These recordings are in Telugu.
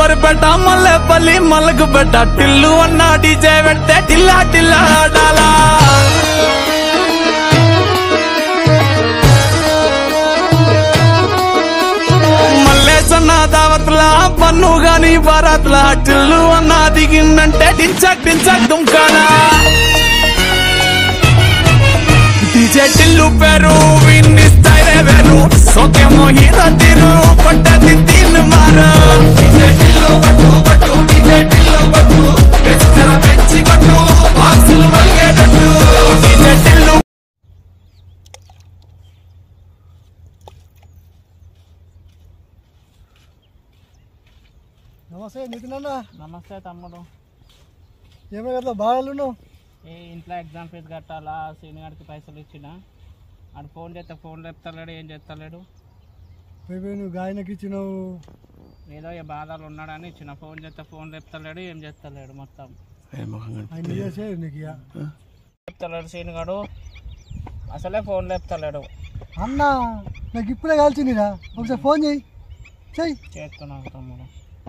సూలూరు పెట్ట మల్లెపల్లి మల్లకు పెట్ట టిల్లు అన్న డీజే పెట్టే టిల్లా టిల్లా ఆడాలా మల్లేసన్న దావత్ల పన్ను గాని భారత్ల టిల్లు అన్న దిగిందంటే టించక్ టించక్ దుంకానా డీజే టిల్లు పేరు విన్ని స్టైలే వేరు సోకేమో హీరో తీరు పట్టది తీన్ మారు డీజే టిల్లు పట్టు పట్టు డీజే టిల్లు పట్టు పెంచర పెంచి కొట్టు బాక్సులు మలిగేటట్టు డీజే టిల్లు నమస్తే నితిన్ అన్న నమస్తే తమ్ముడు ఏమే కదా బాగా ఉన్నావు ఏ ఇంట్లో ఎగ్జామ్ ఫీజు కట్టాలా సీనియర్కి పైసలు ఇచ్చిన ఆడు ఫోన్ చేస్తే ఫోన్ చెప్తలేడు ఏం చెప్తలేడు పోయి పోయి నువ్వు గాయనకి ఇచ్చినావు ఏదో ఏ బాధలు ఉన్నాడని ఇచ్చిన ఫోన్ చేస్తే ఫోన్ చెప్తలేడు ఏం చెప్తలేడు మొత్తం ఆయన చేసే నీకు ఇక చెప్తలేడు సీనిగాడు అసలే ఫోన్ చెప్తలేడు అన్న నాకు ఇప్పుడే కాల్చిందిరా ఒకసారి ఫోన్ చేయి చెయ్యి చేస్తున్నాను తమ్ముడు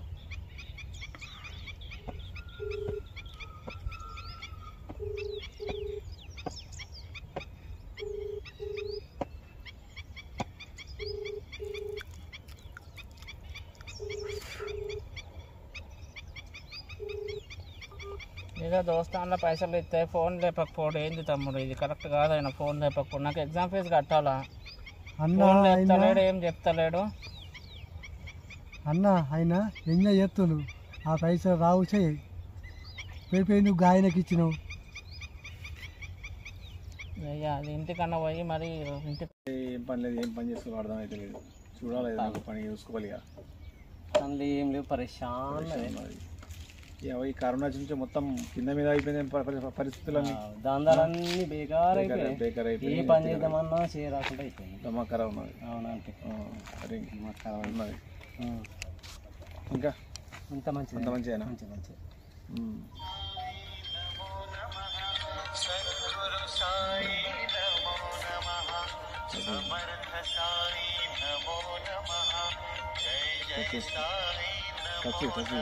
ఏదో దోస్తాన్లో పైసలు ఇస్తే ఫోన్ లేపకపోవడం ఏంది తమ్ముడు ఇది కరెక్ట్ కాదు ఆయన ఫోన్ లేపకపోవడం నాకు ఎగ్జామ్ ఫీజు కట్టాలా అన్న ఫోన్ ఆయన చెప్తలేడు ఏం చెప్తలేడు అన్న ఆయన ఎంజాయ్ చేస్తుండు ఆ పైసలు రావు చెయ్యి పోయి పోయి నువ్వు గాయనకి ఇచ్చినావు అయ్యా అది ఇంటికన్నా పోయి మరి ఇంటి ఏం పని లేదు ఏం పని చేసుకోవాలి అర్థం అయితే లేదు చూడాలి నాకు పని చూసుకోవాలి ఇక పనులు ఏం లేవు పరిశాన్ మరి. ఇక ఈ కరోనా నుంచి మొత్తం కింద మీద అయిపోయింది ప- ప- పరిస్థితులన్నీ దాందాలన్నీ బేకార్ బేకార్ అయిపోయాయి బేకార్ ఏ అయిపోయింది పని చేద్దామన్నా చేయరాకుండా అయిపోయింది దమాకరా ఉన్నది అవునంటే ఆ, సరే ఉన్నది ఆ. ఇంకా అంత మంచిది అంత మంచిదేనా మంచి మంచి ఉమ్. ఓకే. టచ్ చేయి, టచ్ చేయి.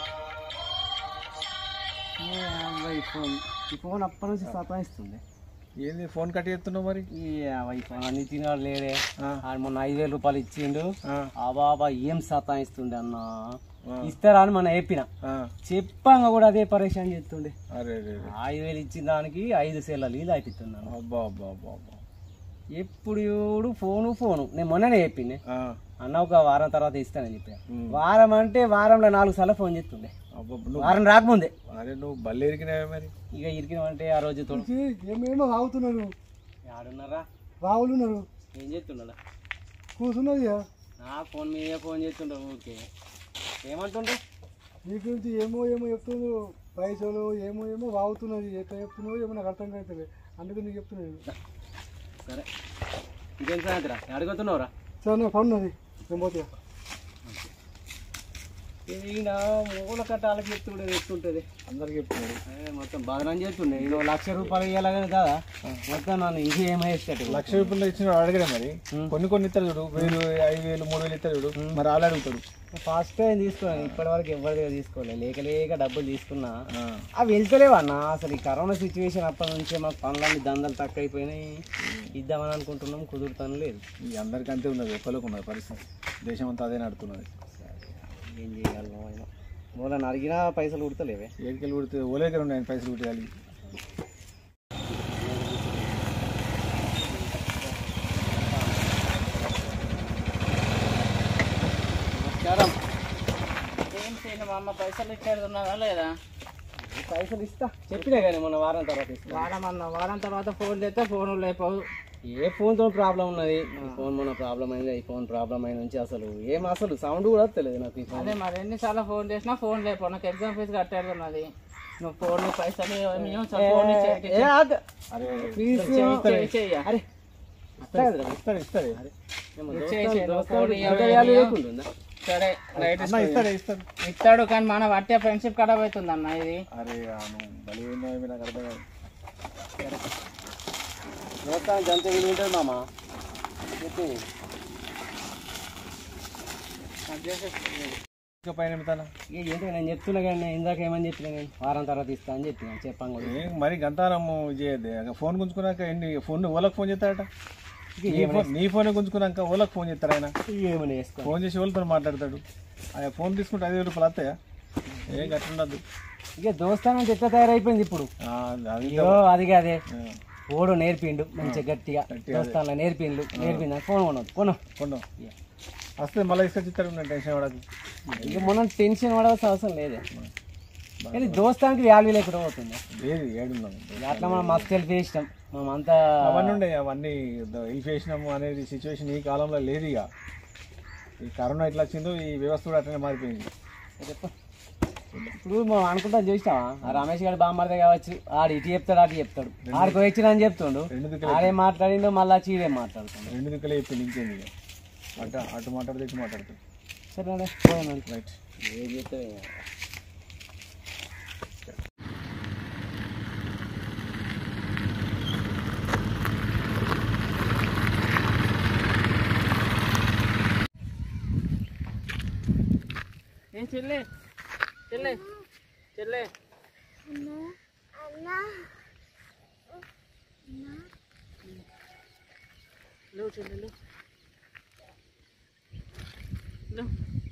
ఈ ఫోన్ ఈ ఫోన్ అప్పటి నుంచి సతాయిస్తుంది ఏంది ఫోన్ కట్ చేస్తున్నావు మరి ఈ వైఫోన్ నితిన్ గారు లేడే ఆ. ఆయన మొన్న ఐదు వేల రూపాయలు ఇచ్చిండు ఆ, ఆ బాబా ఏం సతాయిస్తుండే అన్న ఆ. ఇస్తారా అని మన చెప్పిన ఆ. చెప్పంగా కూడా అదే పరేషాన్ చేస్తుండే అరే అరే అరే. ఐదు వేలు ఇచ్చిన దానికి ఐదు సేల నీళ్ళు అయిపోతున్నాను అబ్బా అబ్బా అబ్బా అబ్బా ఎప్పుడు చూడు ఫోను ఫోను నేను మొన్ననే చెప్పింది ఆ, అన్న ఒక వారం తర్వాత ఇస్తానని చెప్పా ఉమ్. వారం అంటే వారంలో నాలుగు సార్లు ఫోన్ చేస్తుండే అబ్బా నువ్వు వారం రాకముందే అరే నువ్వు బల్లి ఎరికినావే మరి ఇక ఇరికినామంటే ఆ రోజు తోడు చెయ్యి, ఏమేమో వాగుతున్నారు ఆడున్నారా రావులు ఉన్నారు ఏం చేస్తున్నాడా కూర్చున్నది ఇక. నా ఫోన్ మీద ఫోన్ చేస్తుండే ఓకే ఏమంటుండ్రు నీ గురించి ఏమో ఏమో చెప్తుండ్రు పైసలు ఏమో ఏమో వాగుతున్నది ఎట్లా చెప్తున్నావు ఏమో నాకు అర్థం అవుతుంది అందుకే నీకు చెప్తున్నాను సరే ఇంకేం సాయంత్రం అడుగుతున్నావురా సరే నాకు పనున్నది నేను పోతే ఈయన మూల కట్టాలకి ఎత్తుండే ఎత్తుంటుంది అందరికి చెప్తున్నాడు మొత్తం బదనం చేస్తుండే ఈయన లక్ష రూపాయలు ఇవ్వాలని కదా మొత్తం నన్ను ఇంకేమేసేటట్టు లక్ష రూపాయలు ఇచ్చిన అడగడే మరి కొన్ని కొన్ని ఇస్తారు చూడు వేలు ఐదు వేలు మూడు వేలు ఇస్తారు చూడు మరి వాళ్ళు అడుగుతాడు ఫస్ట్ టైం తీసుకోవాలి ఇప్పటి వరకు ఎవరి దగ్గర తీసుకోలేదు లేక లేక డబ్బులు తీసుకున్నా ఆ, అవి వెళ్తలేవు అన్న అసలు ఈ కరోనా సిచ్యువేషన్ అప్పటి నుంచే మాకు పనులన్నీ దందలు తక్కువ అయిపోయినాయి ఇద్దామని అనుకుంటున్నాం కుదురుతాను లేదు ఈ అందరికి అంతే ఉన్నది ఒక్కరికి ఉన్నది పరిస్థితి దేశం అంతా అదే నడుతున్నది ఏం చేయగలను ఆయన మూలని అడిగినా పైసలు ఉడతలేవే ఏడికెళ్ళి కొడితే ఓలే దగ్గర ఉన్నాయి పైసలు కొట్టేయాలి నమస్కారం ఏం చేయను మా అమ్మ పైసలు ఇచ్చేది ఉన్నదా లేదా పైసలు ఇస్తా చెప్పినా కానీ మొన్న వారం తర్వాత ఇస్తా వారం అన్న వారం తర్వాత ఫోన్ చేస్తే ఫోన్ లేపవు ఏ ఫోన్తో ప్రాబ్లం ఉన్నది ఈ ఫోన్ మొన్న ప్రాబ్లం అయింది ఈ ఫోన్ ప్రాబ్లం అయిన నుంచి అసలు ఏం అసలు సౌండ్ కూడా తెలియదు నాకు ఈ ఫోన్ అదే మరి ఎన్నిసార్లు ఫోన్ చేసినా ఫోన్ లేపు నాకు ఎగ్జామ్ ఫీజు కట్టేది ఉన్నది నువ్వు ఫోన్ పైసలు ఏమి ఇవ్వను, సార్ ఫోన్ ఇచ్చేయండి. ఏ ఆగు. అరే ప్లీజ్ చెయ్యి, చెయ్యి, చెయ్యి. అరే ఇస్తా కదరా. ఇస్తాడు ఇస్తాడు ఏమో ఇచ్చేయి, దోస్తాలు- ఇచ్చేయి. దోస్తాలు ఫోన్ ఇంత ఇవ్వవే, వాల్యూ ఇవ్వవు. లేకుండా ఉందా? సరే రైట్ అన్న ఇస్తాడు ఇస్తాడు ఇస్తాడు కానీ మన వట్టే ఫ్రెండ్షిప్ ఖరాబ్ అవుతుంది అన్న ఇది అరే ఆ నువ్వు బలి ఏందో ఏమీ నాకు అర్థం కాదు దోస్తానికి అంత విలువ ఉంటుంది మామ చెప్పు కట్ చేసేసి ఇంకా పైన ఎమ్ముతానా? ఇక ఏంటో నేను చెప్తున్నా కానీ నేను ఇందాక ఏమని చెప్పినా నేను వారం తర్వాత ఇస్తా అని చెప్పిన చెప్పాను కూడా ఏం మరి గంతానము చేయద్దు ఇక ఫోన్ గుంజుకున్నాక ఎన్ని ఫోన్ ఓలకు ఫోన్ చేస్తాడట నీ ఫోన్ నీ ఫోన్ గుంజుకున్నాక ఓలకు ఫోన్ చేస్తాడు ఆయన ఏమని వేసుకో ఫోన్ చేసి వాళ్ళతో మాట్లాడతాడు ఆయన ఫోన్ తీసుకుంటే ఐదు వేలు రూపాయలు వస్తాయా ఏం గట్లుండదు ఇక దోస్తానం ఎట్లా తయారైపోయింది ఇప్పుడు అది అయ్యో అది కాదే ఓడు నేర్పిండు మంచిగా గట్టిగా దోస్తాను నేర్పిండు నేర్పిండు ఫోన్ కొనదు కొను కొండ వస్తే మళ్ళీ తీసుకొచ్చిస్తాడు నేను టెన్షన్ పడదు ఇక మనం టెన్షన్ పడాల్సిన అవసరం లేదే కానీ దోస్తానికి వాల్యూ లేకుండా పోతుంది లేదు ఏడున్నాం ఇక అట్లా మనం మస్తు హెల్ప్ చేసినాం మనం అంతా అవన్నీ ఉండే అవన్నీ హెల్ప్ చేసినాము అనేది సిచ్యువేషన్ ఈ కాలంలో లేదు ఇక ఈ కరోనా ఎట్లా వచ్చిందో ఈ వ్యవస్థ కూడా అట్లనే మారిపోయింది చెప్పు. ఇప్పుడు మనం అనుకుంటాం చూసినావా ఆ రమేష్ గారు బామ్మర్దే కావచ్చు ఆడు ఇటు చెప్తాడు అటు చెప్తాడు ఆడికి వచ్చిన అని చెప్తుండు రెండు దిక్కులు ఆడేం మాట్లాడిండో మళ్ళా చీడేం మాట్లాడుతుండు రెండు దిక్కులే చెప్పింది ఇంకేంది ఇక అటు అటు మాట్లాడితే ఇటు మాట్లాడుతుంది సరే పోయాను రైట్ ఏం చెప్తావు ఏం చెల్లె చెల్లె చెల్లె లేవు చెల్లె లేవు లేవు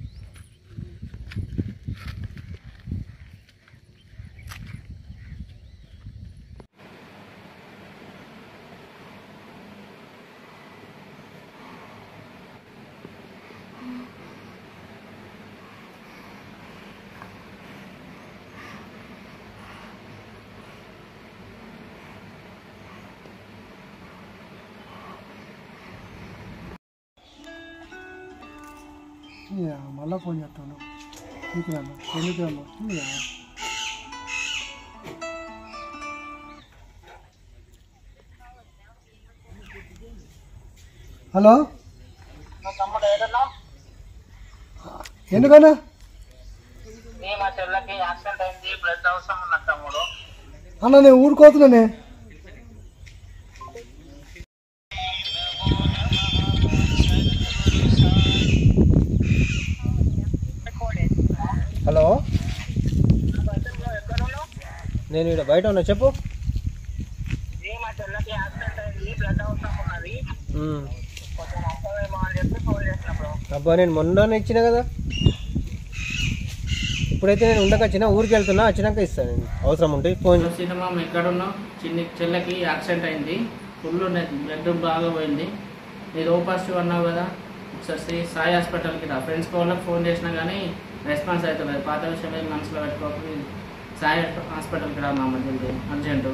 ఇయ్య, మళ్ళా ఫోన్ చేస్తాను నీకు అమ్మ ఎందుకు అమ్మ ఇయ్య. హలో ఎందుకన్నా మా చెల్లకి యాక్సిడెంట్ అయింది బ్లడ్ అవసరం ఉన్నది తమ్ముడు అన్న నేను ఊరుకోతున్నానే హలో నేను ఇక్కడ బయట ఉన్నా చెప్పు మా చెల్లకి యాక్సిడెంట్ అయింది బ్లడ్ అవసరం ఉన్నది కొంచెం వస్తావేమో అని చెప్పి ఫోన్ చేసినప్పుడు అబ్బా నేను మొన్న ఇచ్చిన కదా ఇప్పుడైతే నేను ఉండకొచ్చిన ఊరికి వెళ్తున్నా వచ్చినాక ఇస్తాను నేను అవసరం ఉంటే ఫోన్ సినిమా ఎక్కడున్నావు చిన్ని చెల్లెకి యాక్సిడెంట్ అయింది ఫుల్ బ్లడ్ బాగా పోయింది మీరు ఓ పాజిటివ్ అన్నావు కదా ఒకసారి శ్రీ సాయి హాస్పిటల్కి రా ఫ్రెండ్స్ వాళ్ళకి ఫోన్ చేసినా కానీ రెస్పాన్స్ అవుతలేదు పాత విషయం ఏం మనసులో పెట్టుకోకపోతే సాయి హాస్పిటల్కి రా మా మధ్య అర్జెంటు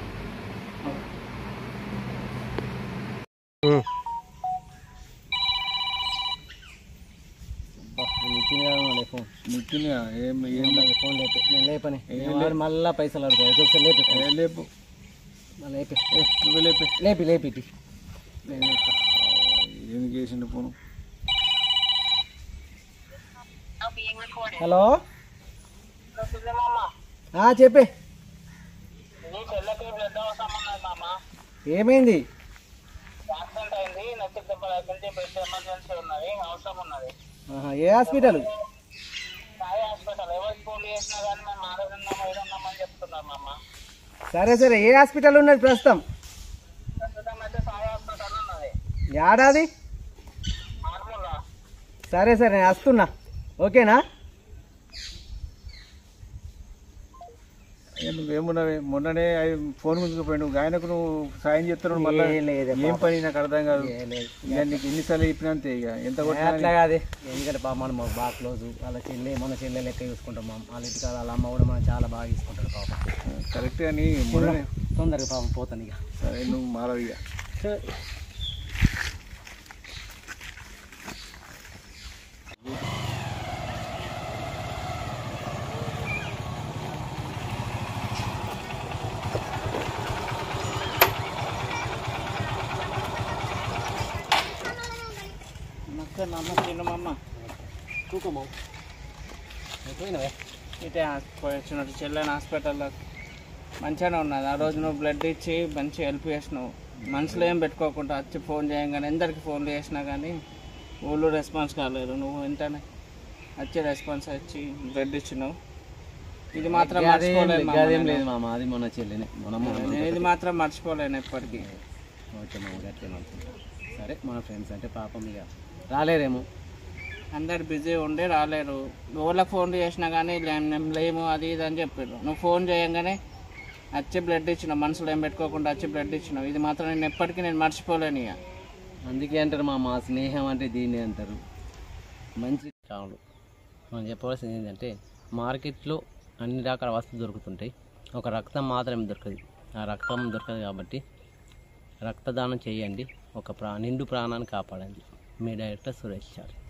ఫోన్ ముఖ్యంగా ఏం ఏం ఫోన్ లేపే నేను లేపని ఏం వాడు మళ్ళా పైసలు అడుగుతాడు ఒకసారి లేపి ఏ లేపు మళ్ళీ లేపి ఏ, నువ్వే లేపే లేపి లేపి ఇటు. నేను లేపుతా. ఏం చేసిండు ఫోను హలో ఆ, చెప్పే నీ చెల్లెకి బ్లడ్ అవసరం ఉన్నది మామ ఏమైంది యాక్సిడెంట్ అయింది నచ్చి దెబ్బలు అయిపోయింది బ్లడ్ ఎమర్జెన్సీ ఉన్నది అవసరం ఉన్నది ఆహా, ఏ హాస్పిటల్ సాయి హాస్పిటల్ ఎవరికి ఫోన్ చేసినా కానీ మేము ఆరోగ్యం ఏడున్నామని చెప్తున్నారు మామ సరే సరే ఏ హాస్పిటల్ ఉన్నది ప్రస్తుతం ప్రస్తుతం అయితే సాయి హాస్పిటల్ ఉన్నది ఏడాది ఆర్మూర్లో సరే సరే నేను వస్తున్నా ఓకేనా ఏ, నువ్వేమున్నావే మొన్ననే అయి ఫోన్ గుంజుకుపోయాడు నువ్వు ఆయనకు నువ్వు సాయం చేస్తున్నావు మళ్ళీ ఏ లేదు ఏం పని నాకు అర్థం కాదు ఏ లేదు. ఇక నీకు ఎన్నిసార్లు చెప్పినా అంతే ఇక ఎంత కొట్టినా అట్లా కాదే ఎందుకంటే పాప మనం మాకు బాగా క్లోజ్ వాళ్ళ చెల్లి మన చెల్లె లెక్క చూసుకుంటాం మనం వాళ్ళ ఇంటికి వాళ్ళ అమ్మ కూడా మనం చాలా బాగా చూసుకుంటాడు పాపం కరెక్ట్ కానీ మొన్ననే తొందరగా పాపం పోతాను ఇక సరే నువ్వు మారవు ఇక నమస్తే నమ్మ చిన్నమ్మ తూకము పోయినవే ఇటే పోయి వచ్చినట్టు చెల్లెని హాస్పిటల్లో మంచిగానే ఉన్నది ఆ రోజు నువ్వు బ్లడ్ ఇచ్చి మంచిగా హెల్ప్ చేసినావు మనసులో ఏం పెట్టుకోకుండా వచ్చి ఫోన్ చేయగానే ఎందరికి ఫోన్లు చేసినా కానీ ఊళ్ళో రెస్పాన్స్ కాలేదు నువ్వు వెంటనే వచ్చి రెస్పాన్స్ వచ్చి బ్లడ్ ఇచ్చినావు ఇది మాత్రం మర్చిపోలేను మామ గదేం నేను. లేదు మామ అది మన చెల్లిని మన నేను ఇది మాత్రం మర్చిపోలేను ఎప్పటికీ ఓకే మామ గట్టే అనుకుంటా సరే మన ఫ్రెండ్స్ అంటే పాపం ఇక రాలేరేమో అందరు బిజీ ఉండి రాలేరు ఎవరికి ఫోన్ చేసినా కానీ లే- మేము లేము అది ఇది అని చెప్పారు నువ్వు ఫోన్ చేయంగానే వచ్చి బ్లడ్ ఇచ్చినావు మనసులో ఏం పెట్టుకోకుండా వచ్చి బ్లడ్ ఇచ్చినావు ఇది మాత్రం నేను ఎప్పటికీ నేను మర్చిపోలేను ఇక అందుకే అంటారు మా మా స్నేహం అంటే దీన్ని అంటారు మంచి కావులు మనం చెప్పవలసింది ఏంటంటే మార్కెట్లో అన్ని రకాల వస్తువులు దొరుకుతుంటాయి ఒక రక్తం మాత్రమే దొరకదు ఆ రక్తం దొరకదు కాబట్టి రక్తదానం చేయండి ఒక ప్రా నిండు ప్రాణాన్ని కాపాడండి మీ డైరెక్టర్ సురేష్ చార్